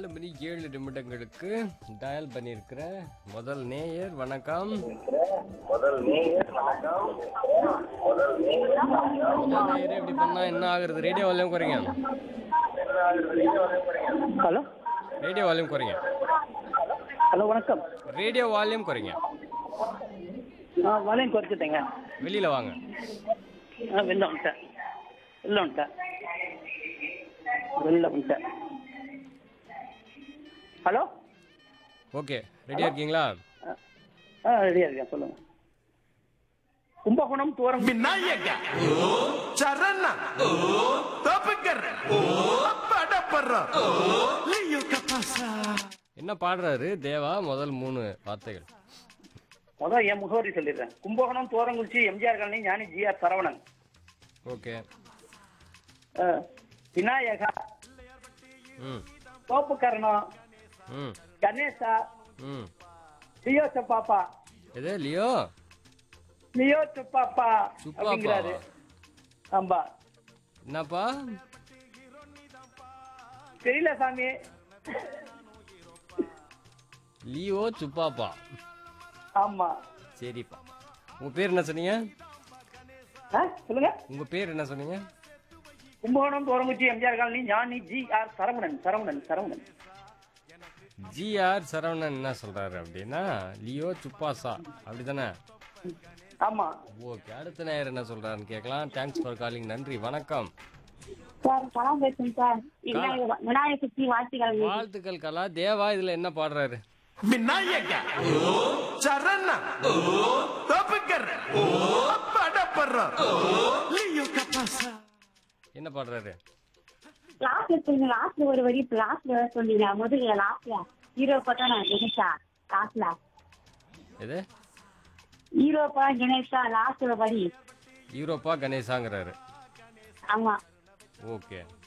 நாலு மணி ஏழு நிமிடங்களுக்கு டயல் பண்ணியிருக்கிற முதல் நேயர் வணக்கம் முதல் நேயர் இப்படி பண்ணா என்ன ஆகுறது ரேடியோ வால்யூம் குறைங்க ஹலோ ரேடியோ வால்யூம் குறைங்க ஹலோ வணக்கம் ரேடியோ வால்யூம் குறைங்க ஆ வலையும் குறைச்சிட்டேங்க வெளியில வாங்க ஆ வெளில வந்துட்டேன் வெளில வந்துட்டேன் வெளில வந்துட்டேன் ஹலோ ஓகே ரெடியா இருக்கீங்களா ஆ, ஆ ரெடியாக இருக்கேன் சொல்லுங்கள் கும்பகோணம் தூரம் விநாயக சரண தப்புக்கற படப்பற லியோ கபாசா என்ன பாடுறாரு தேவா முதல் மூணு வார்த்தைகள் முதல் என் முகவரி சொல்லிடுறேன் Kumbakonam Thorankurichi MGR colony Gnani GR Saravanan okay ஆ, விநாயகா ம் தோப்புக்கரணம் ம் கணேசா ம் லியோ பாப்பா எது லியோ லியோ பாப்பா சுப்பாப்பா. அப்படிங்கிறாரு ஆமா என்னப்பா தெரியல சாமி லியோ சுப்பாப்பா ஆமா சரிப்பா உங்க பேர் என்ன சொன்னீங்க ஆ, சொல்லுங்க உங்க பேர் என்ன சொன்னீங்க Kumbakonam Thorankuchi MGR colony Gnani G R Saravanan Saravanan Saravanan GR Saravanan என்ன சொல்றாரு அப்படின்னா லியோ சுப்பாசா அப்படிதானே ஆமா ஓகே அடுத்த நேயர் என்ன சொல்றாருன்னு கேட்கலாம் தேங்க்ஸ் ஃபார் காலிங் நன்றி வணக்கம் சார் கலாம் பேசுறேன் சார் விநாயகர் விநாயகர் சக்தி வாழ்த்துக்கள் வாழ்த்துக்கள் கலா தேவா இதுல என்ன பாடுறாரு விநாயக சரண தப்புக்கற படப்பற லியோ கபாசா என்ன பாடுறாரு லாஸ்ட்ல சொல்லுங்க லாஸ்ட்ல ஒரு வரி லாஸ்ட்ல சொன்னீங்க முதுகுல லாஸ்ட்ல ஹீரோ பார்த்தா நான் கணேஷா லாஸ்ட்ல எது ஹீரோ பா கணேஷா லாஸ்ட் ஒரு வரி யூரோப்பா கணேசாங்கிறாரு ஆமா ஓகே